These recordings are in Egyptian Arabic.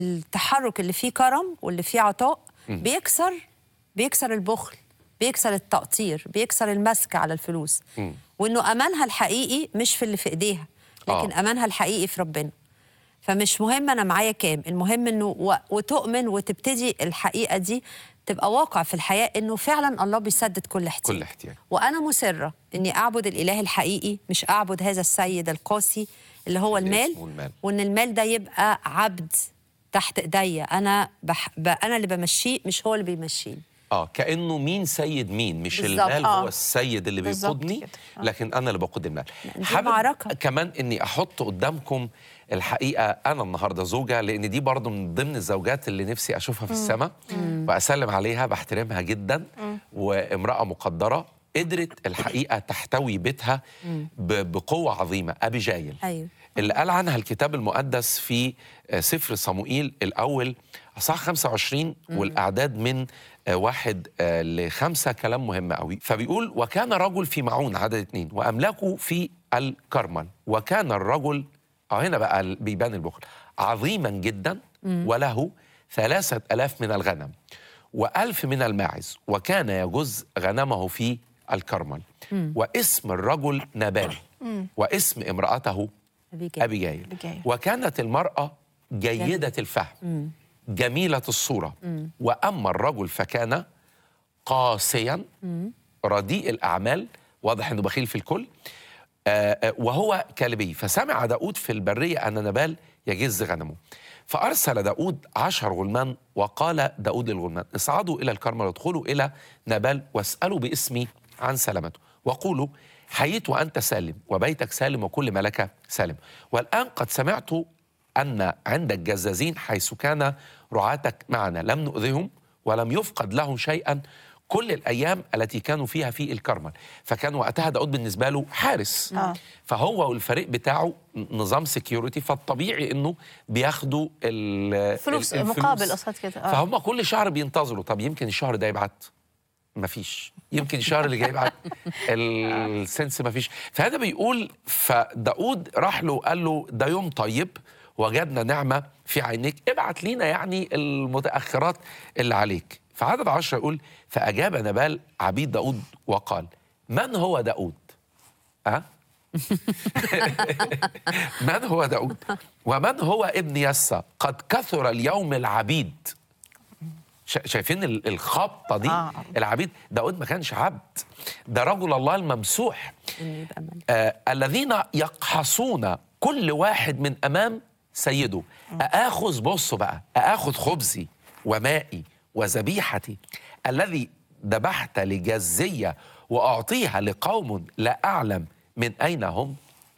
التحرك اللي فيه كرم واللي فيه عطاء بيكسر بيكسر البخل بيكسر التقطير بيكسر المسك على الفلوس وانه امانها الحقيقي مش في اللي في ايديها لكن آه. امانها الحقيقي في ربنا فمش مهم انا معايا كام المهم انه و... وتؤمن وتبتدي الحقيقه دي تبقى واقع في الحياه انه فعلا الله بيسدد كل احتياج كل احتياج. وانا مصره اني اعبد الاله الحقيقي مش اعبد هذا السيد القاسي اللي هو اللي المال اسمه المال. وان المال ده يبقى عبد تحت ايديا انا بح... ب... انا اللي بمشيه مش هو اللي بيمشيني اه كانه مين سيد مين مش بالظبط، المال آه. هو السيد اللي بالظبط بيقودني كده، آه. لكن انا اللي بقود المال دي معركة. كمان اني احط قدامكم الحقيقه انا النهارده زوجه لان دي برضو من ضمن الزوجات اللي نفسي اشوفها في السماء واسلم عليها بحترمها جدا وامراه مقدره قدرت الحقيقه تحتوي بيتها ب- بقوه عظيمه ابي جايل أيوة. اللي قال عنها الكتاب المقدس في آه، سفر صموئيل الأول أصحاح 25 والأعداد من آه، واحد آه، لخمسة كلام مهم قوي فبيقول وكان رجل في معون عدد اتنين وأملاكه في الكرمل وكان الرجل اه هنا بقى ال- بيبان البخل عظيما جدا وله ثلاثة ألاف من الغنم وألف من الماعز وكان يجز غنمه في الكرمل واسم الرجل نبال واسم امرأته أبيجايل. أبيجايل أبيجايل. وكانت المرأة جيدة الفهم جميلة الصورة وأما الرجل فكان قاسيا رديء الأعمال واضح أنه بخيل في الكل آه، آه، وهو كلبي فسمع داود في البرية أن نبال يجز غنمه فأرسل داود عشر غلمان وقال داود للغلمان اصعدوا إلى الكرمل وادخلوا إلى نبال واسألوا باسمي عن سلامته وقولوا حييت وأنت سالم وبيتك سالم وكل ما لك سالم والآن قد سمعت أن عندك جزازين حيث كان رعاتك معنا لم نؤذهم ولم يفقد لهم شيئا كل الأيام التي كانوا فيها في الكرمل فكان وقتها داود بالنسبة له حارس آه. فهو والفريق بتاعه نظام سكيورتي فالطبيعي انه بياخدوا ال- فلوس ال- الفلوس. مقابل قصاد كده آه. فهم كل شهر بينتظروا طب يمكن الشهر ده يبعت مفيش يمكن الشهر اللي جاي يبعت السنس مفيش فهذا بيقول فداود راح له قال له ده يوم طيب وجدنا نعمة في عينيك ابعت لينا يعني المتأخرات اللي عليك فعدد عشرة يقول فأجاب نبال عبيد داود وقال من هو داود أه؟ من هو داود ومن هو ابن يسى قد كثر اليوم العبيد شا- شايفين ال- الخبطه دي آه. العبيد داود ما كانش عبد ده رجل الله الممسوح إنه يبقى ملك. آه الذين يقحصون كل واحد من امام سيده اخذ بصوا بقى اخذ خبزي ومائي وذبيحتي الذي ذبحت لجزيه واعطيها لقوم لا اعلم من اين هم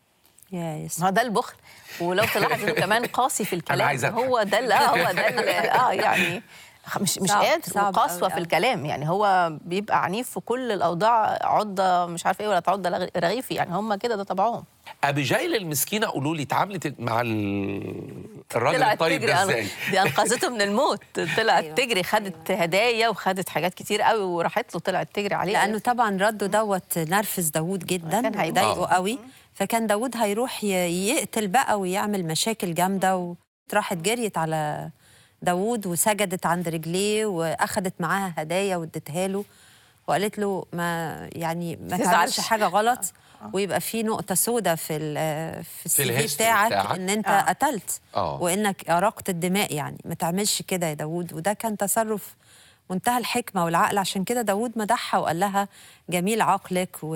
يا يسوع ما هو ده البخل ولو تلاحظ انه كمان قاسي في الكلام عايز أضحك. هو ده ال- اه هو ده ال- اه يعني مش مش صعب- قادر صعب وقسوه أوي في أوي. الكلام يعني هو بيبقى عنيف في كل الاوضاع عضه مش عارفه ايه ولا عضه لغ- رغيفي يعني هم كده ده طبعهم ابيجايل المسكينه قولوا لي اتعاملت مع ال- الراجل طلعت الطيب تجري ده أن- ازاي دي انقذته من الموت طلعت أيوة. تجري خدت هدايا وخدت حاجات كتير قوي وراحت له طلعت تجري عليه لانه طبعا رده دوت نرفز داوود جدا كان هيموت. ضايقه آه. قوي فكان داوود هيروح ي- يقتل بقى ويعمل مشاكل جامده وراحت جريت على داوود وسجدت عند رجليه واخدت معاها هدايا واديتها له وقالت له ما يعني ما تزعلش. تعملش حاجه غلط ويبقى في نقطه سوداء في ال- في السي في الهيستوري بتاعك, بتاعك. ان انت آه. قتلت آه. وانك اراقت الدماء يعني ما تعملش كده يا داوود وده كان تصرف منتهى الحكمه والعقل عشان كده داوود مدحها وقال لها جميل عقلك و...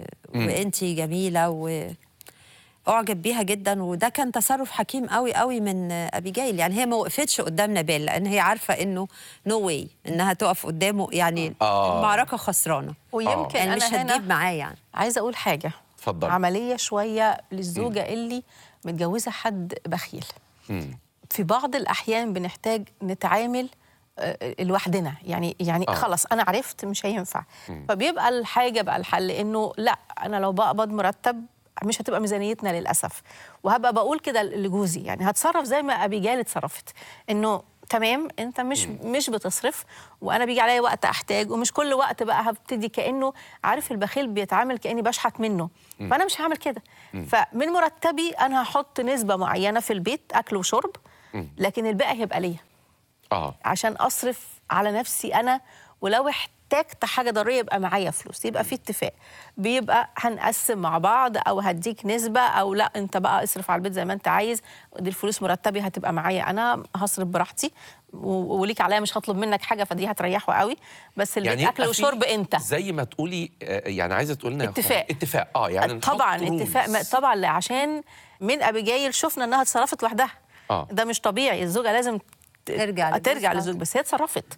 وانتي جميله و اعجب بيها جدا وده كان تصرف حكيم قوي قوي من ابيجايل يعني هي ما وقفتش قدام نبال لان هي عارفه انه نو no واي انها تقف قدامه يعني آه. المعركه خسرانه ويمكن يعني مش انا هتجيب هنا معاه يعني عايزه اقول حاجه اتفضلي. عمليه شويه للزوجه اللي متجوزه حد بخيل مم. في بعض الاحيان بنحتاج نتعامل آه، لوحدنا يعني يعني آه. آه. خلاص انا عرفت مش هينفع فبيبقى الحاجه بقى الحل انه لا انا لو بقبض مرتب مش هتبقى ميزانيتنا للاسف وهبقى بقول كده لجوزي يعني هتصرف زي ما ابيجال اتصرفت انه تمام انت مش مش بتصرف وانا بيجي عليا وقت احتاج ومش كل وقت بقى هبتدي كانه عارف البخيل بيتعامل كاني بشحت منه فانا مش هعمل كده فمن مرتبي انا هحط نسبه معينه في البيت اكل وشرب لكن الباقي هيبقى ليا اه عشان اصرف على نفسي انا ولو احتجت حاجه ضروريه يبقى معايا فلوس يبقى في اتفاق بيبقى هنقسم مع بعض او هديك نسبه او لا انت بقى اصرف على البيت زي ما انت عايز دي الفلوس مرتبي هتبقى معايا انا هصرف براحتي و- وليك عليا مش هطلب منك حاجه فدي هتريحه قوي بس البيت يبقى اكل في وشرب انت زي ما تقولي آه، يعني عايزه تقول لنا يا اتفاق. أخوان، اتفاق اه يعني نحط طبعا اتفاق rules. ما- طبعا لا عشان من ابيجايل شفنا انها اتصرفت لوحدها آه. ده مش طبيعي الزوجه لازم ت- ترجع ترجع لجوزها. للزوج بس هي اتصرفت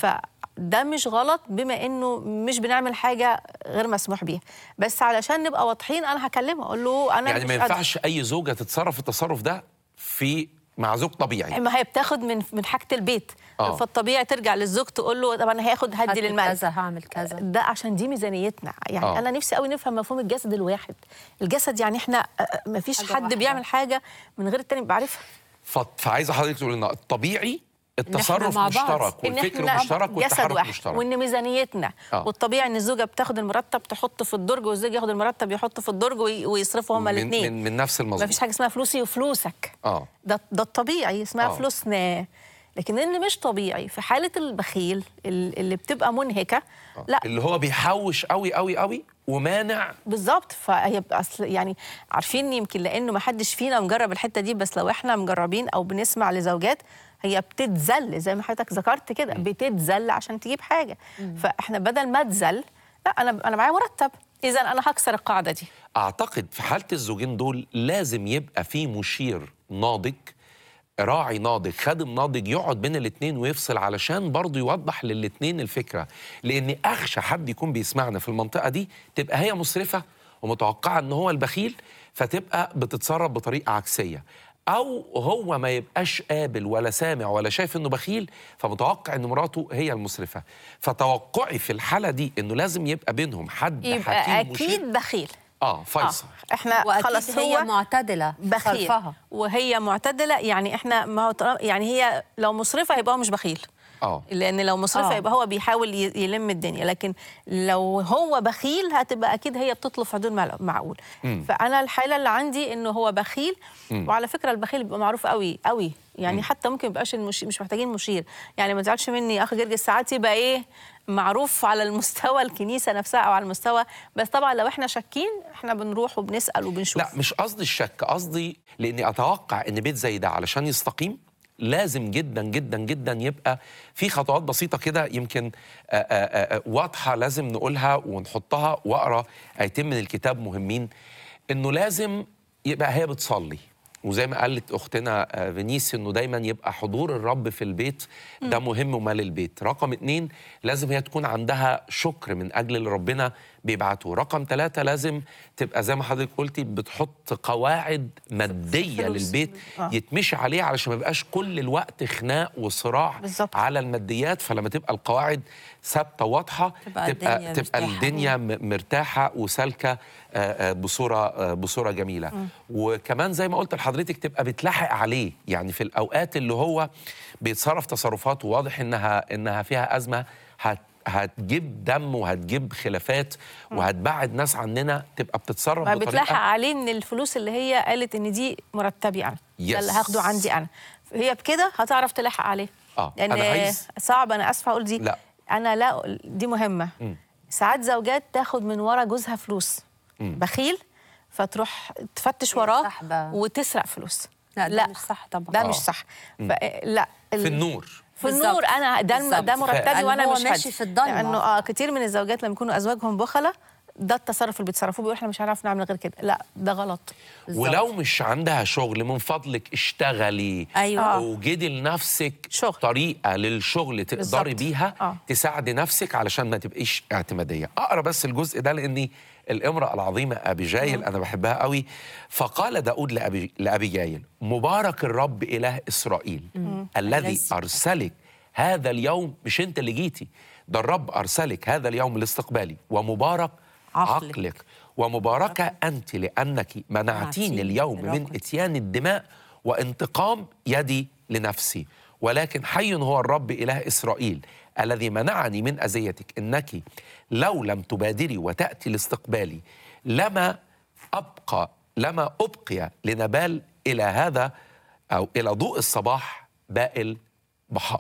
فده مش غلط بما انه مش بنعمل حاجه غير مسموح بيها بس علشان نبقى واضحين انا هكلمه اقول له انا يعني مش ما قادرة. ينفعش اي زوجه تتصرف التصرف ده في مع زوج طبيعي ما هي بتاخد من من حاجه البيت آه. فالطبيعي ترجع للزوج تقول له طب انا هاخد هدي هدي للمال كذا هعمل كذا ده عشان دي ميزانيتنا يعني آه. آه. انا نفسي قوي نفهم مفهوم الجسد الواحد الجسد يعني احنا ما فيش حاجة حد واحدة. بيعمل حاجه من غير التاني بعرفها ف- فعايزه حضرتك تقول لنا الطبيعي التصرف مع بعض. مشترك ان والفكر احنا مشترك جسد والتحرك واحد مشترك وان ميزانيتنا آه. والطبيعي ان الزوجه بتاخد المرتب تحط في الدرج والزوج ياخد المرتب يحط في الدرج وي- ويصرفوا هما من, الاثنين من, من نفس ما المظبوط فيش حاجه اسمها فلوسي وفلوسك اه ده ده الطبيعي اسمها آه. آه. فلوسنا لكن اللي مش طبيعي في حاله البخيل ال- اللي بتبقى منهكه آه. لا اللي هو بيحوش قوي قوي قوي ومانع بالظبط فهي اصل يعني عارفين يمكن لانه ما حدش فينا مجرب الحته دي بس لو احنا مجربين او بنسمع لزوجات هي بتتذل زي ما حضرتك ذكرت كده بتتذل عشان تجيب حاجه فاحنا بدل ما تذل لا انا انا معايا مرتب اذا انا هكسر القاعده دي اعتقد في حاله الزوجين دول لازم يبقى في مشير ناضج راعي ناضج خادم ناضج يقعد بين الاثنين ويفصل علشان برضه يوضح للاثنين الفكره لان اخشى حد يكون بيسمعنا في المنطقه دي تبقى هي مسرفه ومتوقعه ان هو البخيل فتبقى بتتصرف بطريقه عكسيه او هو ما يبقاش قابل ولا سامع ولا شايف انه بخيل فمتوقع ان مراته هي المسرفه فتوقعي في الحاله دي انه لازم يبقى بينهم حد يبقى حكيم مشير. اكيد بخيل اه فيصل آه. احنا واكيد خلاص هي هو معتدله في بخيل صرفها وهي معتدله يعني احنا ما هو طالما- يعني هي لو مصرفه يبقى هو مش بخيل اه لان لو مصرفه آه. يبقى هو بيحاول ي- يلم الدنيا لكن لو هو بخيل هتبقى اكيد هي بتطلب في حدود مع- معقول فانا الحاله اللي عندي انه هو بخيل وعلى فكره البخيل بيبقى معروف قوي قوي يعني حتى ممكن يبقاش المشير مش محتاجين مشير يعني ما تزعلش مني يا اخ جرجس ساعات يبقى ايه معروف على المستوى الكنيسه نفسها او على المستوى بس طبعا لو احنا شاكين احنا بنروح وبنسال وبنشوف لا مش قصدي الشك قصدي لاني اتوقع ان بيت زي ده علشان يستقيم لازم جدا جدا جدا يبقى في خطوات بسيطه كده يمكن آآ آآ آآ واضحه لازم نقولها ونحطها واقرا ايتين من الكتاب مهمين انه لازم يبقى هي بتصلي وزي ما قالت اختنا آه، فينيس انه دايما يبقى حضور الرب في البيت ده مهم ومال البيت رقم اتنين لازم هي تكون عندها شكر من اجل اللي ربنا بيبعته رقم ثلاثة لازم تبقى زي ما حضرتك قلتي بتحط قواعد مادية فلوس. للبيت آه. يتمشي عليه علشان ما يبقاش كل الوقت خناق وصراع بالظبط. على الماديات فلما تبقى القواعد ثابته واضحه تبقى تبقى الدنيا تبقى مرتاحة. الدنيا م- مرتاحه وسالكه آه، آه، بصوره آه، بصوره جميله وكمان زي ما قلت لحضرتك تبقى بتلاحق عليه يعني في الاوقات اللي هو بيتصرف تصرفات واضح انها انها فيها ازمه هت هتجيب دم وهتجيب خلافات وهتبعد ناس عننا تبقى بتتصرف ما بتلاحق بطريقه عليه ان الفلوس اللي هي قالت ان دي مرتبي انا ده اللي Yes. هاخده عندي انا هي بكده هتعرف تلاحق عليه آه، لان أنا عايز- صعب انا اسفه اقول دي لا. انا لا دي مهمه ساعات زوجات تاخد من ورا جوزها فلوس بخيل فتروح تفتش وراه سحبة. وتسرق فلوس لا ده مش صح طبعا ده آه. مش صح ف... لا ال- في النور في بالظبط. النور انا ده الم- بالظبط. ده مرتبي قال وانا هو مش ماشي هدي. في الضلمة. لانه اه كتير من الزوجات لما يكونوا ازواجهم بخله ده التصرف اللي بيتصرفوه بيقولوا احنا مش هنعرف نعمل غير كده لا ده غلط بالظبط. ولو مش عندها شغل من فضلك اشتغلي أيوة. وجدي لنفسك شغل. طريقه للشغل تقدري بالظبط. بيها آه. تساعدي نفسك علشان ما تبقيش اعتماديه اقرا بس الجزء ده لاني الامراه العظيمه ابي جايل انا بحبها قوي فقال داود لأبي, لأبي جايل مبارك الرب اله اسرائيل الذي الذي ارسلك هذا اليوم مش انت اللي جيتي ده الرب ارسلك هذا اليوم لاستقبالي ومبارك عقلك. عقلك ومباركة أنت لأنك منعتيني منعتيني اليوم من برغبتي. إتيان الدماء وانتقام يدي لنفسي ولكن حي هو الرب إله إسرائيل الذي منعني من أذيتك إنك لو لم تبادري وتأتي لاستقبالي لما أبقى لما أبقي لنبال إلى هذا او الى ضوء الصباح باقي البحار